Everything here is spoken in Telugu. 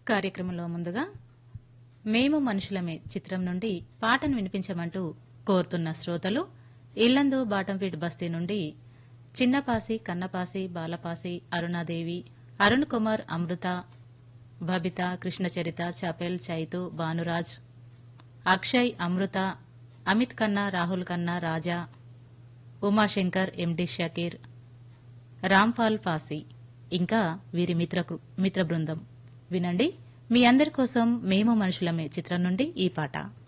కార్యక్రమంలో ముందుగా మేము మనుషులమే చిత్రం నుండి పాటను వినిపించమంటూ కోరుతున్న శ్రోతలు ఇల్లందు బాటంపీట్ బస్తీ నుండి చిన్నపాసి కన్నపాసి బాలపాసి అరుణాదేవి అరుణ్ కుమార్ అమృత బబిత కృష్ణచరిత చపెల్ చైతు భానురాజ్ అక్షయ్ అమృత అమిత్ కన్నా రాహుల్ కన్నా రాజా ఉమాశంకర్ ఎండి షకీర్ రాంపాల్ ఫాసి ఇంకా వీరి మిత్ర మిత్ర బృందం వినండి మీ అందరి కోసం మేము మనుషులమే చిత్రం నుండి ఈ పాట